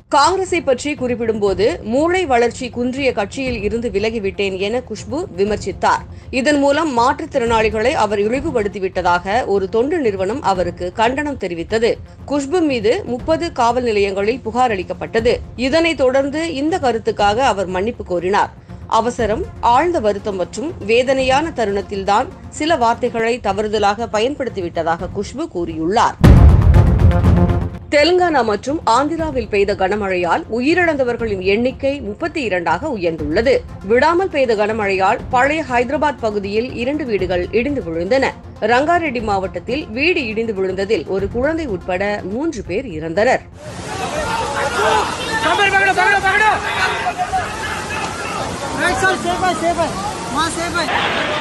காங்கிரஸை பற்றி குறிப்பிடும்போது மூளை வளர்ச்சி குன்றிய கட்சியில் இருந்து விலகிவிட்டேன் என குஷ்பு விமர்சித்தார் இதன் மூலம் மாற்றுத்திறனாளிகளை அவர் இழிவுபடுத்திவிட்டதாக ஒரு தொண்டு நிறுவனம் அவருக்கு கண்டனம் தெரிவித்தது குஷ்பு மீது முப்பது காவல் நிலையங்களில் புகார் அளிக்கப்பட்டது இதனைத் தொடர்ந்து இந்த கருத்துக்காக அவர் மன்னிப்பு கோரினார் அவசரம் ஆழ்ந்த வருத்தம் மற்றும் வேதனையான தருணத்தில்தான் சில வார்த்தைகளை தவறுதலாக பயன்படுத்திவிட்டதாக குஷ்பு கூறியுள்ளார் தெலுங்கானா மற்றும் ஆந்திராவில் பெய்த கனமழையால் உயிரிழந்தவர்களின் எண்ணிக்கை முப்பத்தி இரண்டாக உயர்ந்துள்ளது விடாமல் பெய்த கனமழையால் பழைய ஹைதராபாத் பகுதியில் இரண்டு வீடுகள் இடிந்து விழுந்தன ரங்காரெட்டி மாவட்டத்தில் வீடு இடிந்து விழுந்ததில் ஒரு குழந்தை உட்பட மூன்று பேர் இறந்தனர் రైట్ సైడ్ సేఫ్ అయ్యి సేఫ్ అయ్యి మా సేఫ్ అయ్యి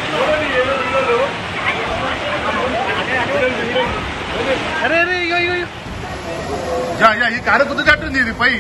అరే అరే ఇగో ఇగో ఇగో. యా యా ఈ కారు గుద్దుతట్టుంది ఇది పై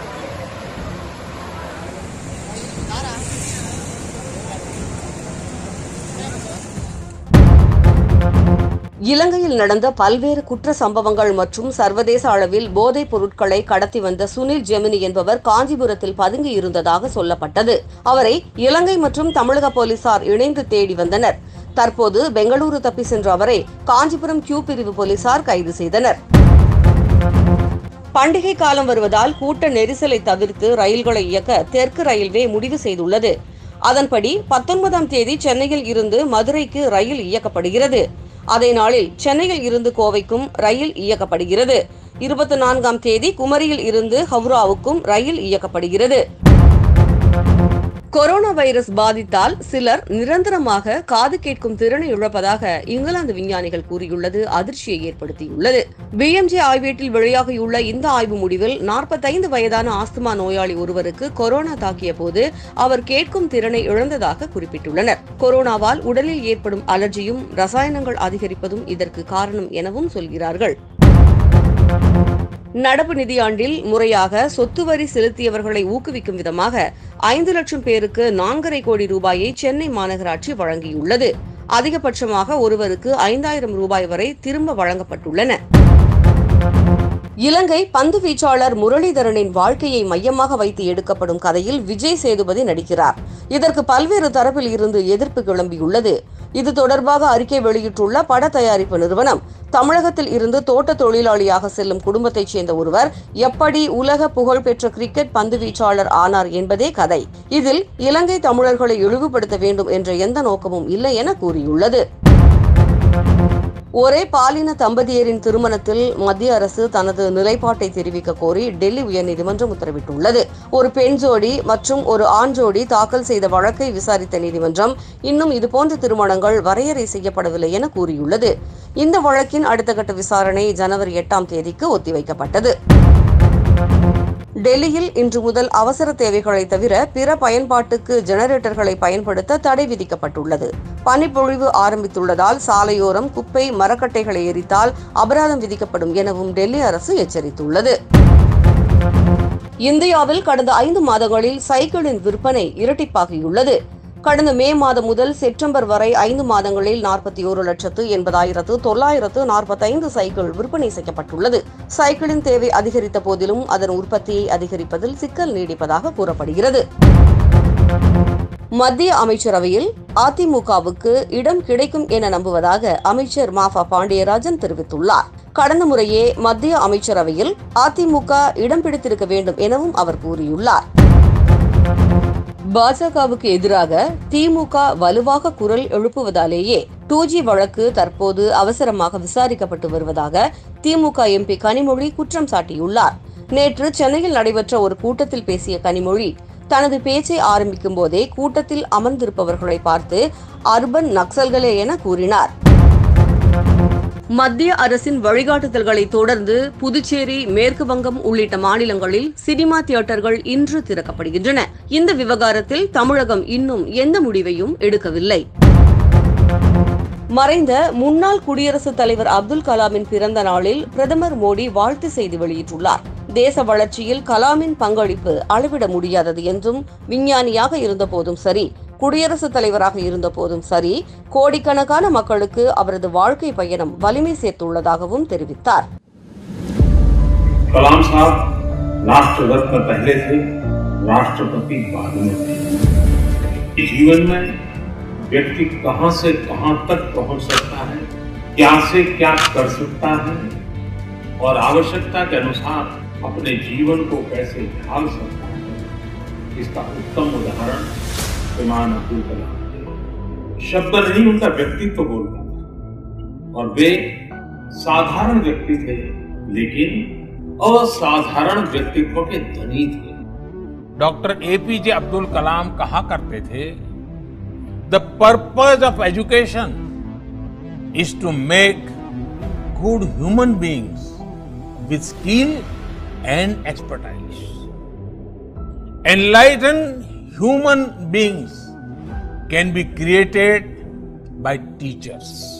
இலங்கையில் நடந்த பல்வேறு குற்ற சம்பவங்கள் மற்றும் சர்வதேச அளவில் போதைப் பொருட்களை கடத்தி வந்த சுனில் ஜெமினி என்பவர் காஞ்சிபுரத்தில் பதுங்கி இருந்ததாக சொல்லப்பட்டது அவரை இலங்கை மற்றும் தமிழக போலீசார் இணைந்து தேடி வந்தனர் தற்போது பெங்களூரு தப்பி சென்ற அவரை காஞ்சிபுரம் கியூ பிரிவு போலீசார் கைது செய்தனர் பண்டிகை காலம் வருவதால் கூட்ட நெரிசலை தவிர்த்து ரயில்களை இயக்க தெற்கு ரயில்வே முடிவு செய்துள்ளது அதன்படி பத்தொன்பதாம் தேதி சென்னையில் இருந்து மதுரைக்கு ரயில் இயக்கப்படுகிறது அதே நாளில் சென்னையில் இருந்து கோவைக்கும் ரயில் இயக்கப்படுகிறது இருபத்தி நான்காம் தேதி குமரியில் இருந்து ஹவுராவுக்கும் ரயில் இயக்கப்படுகிறது கொரோனா வைரஸ் பாதித்தால் சிலர் நிரந்தரமாக காது கேட்கும் திறனை இழப்பதாக இங்கிலாந்து விஞ்ஞானிகள் கூறியுள்ளது அதிர்ச்சியை ஏற்படுத்தியுள்ளது பிஎம்ஜே ஆய்வேட்டில் வெளியாகியுள்ள இந்த ஆய்வு முடிவில் 45 வயதான ஆஸ்துமா நோயாளி ஒருவருக்கு கொரோனா தாக்கிய போது அவர் கேட்கும் திறனை இழந்ததாக குறிப்பிட்டுள்ளனர் கொரோனாவால் உடலில் ஏற்படும் அலர்ஜியும் ரசாயனங்கள் அதிகரிப்பதும் இதற்கு காரணம் எனவும் சொல்கிறார்கள் நடப்பு நிதியாண்டில் முறையாக சொத்து வரி செலுத்தியவர்களை ஊக்குவிக்கும் விதமாக ஐந்து லட்சம் பேருக்கு நான்கரை கோடி ரூபாயை சென்னை மாநகராட்சி வழங்கியுள்ளது அதிகபட்சமாக ஒருவருக்கு ஐந்தாயிரம் ரூபாய் வரை திரும்ப வழங்கப்பட்டுள்ளன இலங்கை பந்து வீச்சாளர் முரளிதரனின் வாழ்க்கையை மையமாக வைத்து எடுக்கப்படும் கதையில் விஜய் சேதுபதி நடிக்கிறார் இதற்கு பல்வேறு தரப்பில் இருந்து எதிர்ப்பு கிளம்பியுள்ளது இது தொடர்பாக அறிக்கை வெளியிட்டுள்ள பட தயாரிப்பு நிறுவனம் தமிழகத்தில் இருந்து தோட்ட தொழிலாளியாக செல்லும் குடும்பத்தைச் சேர்ந்த ஒருவர் எப்படி உலக புகழ்பெற்ற கிரிக்கெட் பந்து வீச்சாளர் ஆனார் என்பதே கதை இதில் இலங்கை தமிழர்களை இழிவுபடுத்த வேண்டும் என்ற எந்த நோக்கமும் இல்லை என கூறியுள்ளது ஒரே பாலின தம்பதியரின் திருமணத்தில் மத்திய அரசு தனது நிலைப்பாட்டை தெரிவிக்க கோரி டெல்லி உயர்நீதிமன்றம் உத்தரவிட்டுள்ளது ஒரு பெண் ஜோடி மற்றும் ஒரு ஆண் ஜோடி தாக்கல் செய்த வழக்கை விசாரித்த நீதிமன்றம் இன்னும் இதுபோன்ற திருமணங்கள் வரையறை செய்யப்படவில்லை என கூறியுள்ளது இந்த வழக்கின் அடுத்த கட்ட விசாரணை ஜனவரி எட்டாம் தேதிக்கு ஒத்திவைக்கப்பட்டது டெல்லியில் இன்று முதல் அவசர தேவைகளை தவிர பிற பயன்பாட்டுக்கு ஜெனரேட்டர்களை பயன்படுத்த தடை விதிக்கப்பட்டுள்ளது பனிப்பொழிவு ஆரம்பித்துள்ளதால் சாலையோரம் குப்பை மரக்கட்டைகளை எரித்தால் அபராதம் விதிக்கப்படும் எனவும் டெல்லி அரசு எச்சரித்துள்ளது இந்தியாவில் கடந்த ஐந்து மாதங்களில் சைக்கிளின் விற்பனை இரட்டிப்பாகியுள்ளது கடந்த மே மாதம் முதல் செப்டம்பர் வரை ஐந்து மாதங்களில் நாற்பத்தி ஒரு லட்சத்து எண்பதாயிரத்து தொள்ளாயிரத்து நாற்பத்தைந்து சைக்கிள் விற்பனை செய்யப்பட்டுள்ளது சைக்கிளின் தேவை அதிகரித்த போதிலும் அதன் உற்பத்தியை அதிகரிப்பதில் சிக்கல் நீடிப்பதாக கூறப்படுகிறது மத்திய அமைச்சரவையில் அதிமுகவுக்கு இடம் கிடைக்கும் என நம்புவதாக அமைச்சர் மாஃபா பாண்டியராஜன் தெரிவித்துள்ளார் கடந்த முறையே மத்திய அமைச்சரவையில் அதிமுக இடம் பிடித்திருக்க வேண்டும் எனவும் அவர் கூறியுள்ளார் பாஜகவுக்கு எதிராக திமுக வலுவாக குரல் எழுப்புவதாலேயே டூ ஜி வழக்கு தற்போது அவசரமாக விசாரிக்கப்பட்டு வருவதாக திமுக எம்பி கனிமொழி குற்றம் சாட்டியுள்ளார் நேற்று சென்னையில் நடைபெற்ற ஒரு கூட்டத்தில் பேசிய கனிமொழி தனது பேச்சை ஆரம்பிக்கும் போதே கூட்டத்தில் அமர்ந்திருப்பவர்களை பார்த்து அர்பன் நக்சல்களே என கூறினார் மத்திய அரசின் வழிகாட்டுதல்களை தொடர்ந்து புதுச்சேரி மேற்கு வங்கம் உள்ளிட்ட மாநிலங்களில் சினிமா தியேட்டர்கள் இன்று திறக்கப்படுகின்றன இந்த விவகாரத்தில் தமிழகம் இன்னும் எந்த முடிவையும் எடுக்கவில்லை மறைந்த முன்னாள் குடியரசுத் தலைவர் அப்துல் கலாமின் பிறந்த நாளில் பிரதமர் மோடி வாழ்த்து செய்தி வெளியிட்டுள்ளார் தேச வளர்ச்சியில் கலாமின் பங்களிப்பு அளவிட முடியாதது என்றும் விஞ்ஞானியாக இருந்தபோதும் சரி குடியரசுத் தலைவராக இருந்தபோதும் சரி கோடிக்கணக்கான மக்களுக்கு அவரது வாழ்க்கை பயணம் வலிமை சேர்த்துள்ளதாகவும் தெரிவித்தார் कलाम साहब राष्ट्र रत्न पहले थे राष्ट्रपति बाद में थे जीवन में व्यक्ति कहां से कहां तक पहुंच सकता है क्या से क्या कर सकता है और आवश्यकता के अनुसार अपने जीवन को कैसे ढाल सकता है इसका उत्तम उदाहरण श्रीमान अब्दुल कलाम थे शब्द नहीं उनका व्यक्तित्व बोलता था और वे साधारण व्यक्ति थे लेकिन असाधारण व्यक्तित्व के धनी थे डॉक्टर एपीजे अब्दुल कलाम कहा करते थे the purpose of education is to make good human beings with skill and expertise enlighten human beings can be created by teachers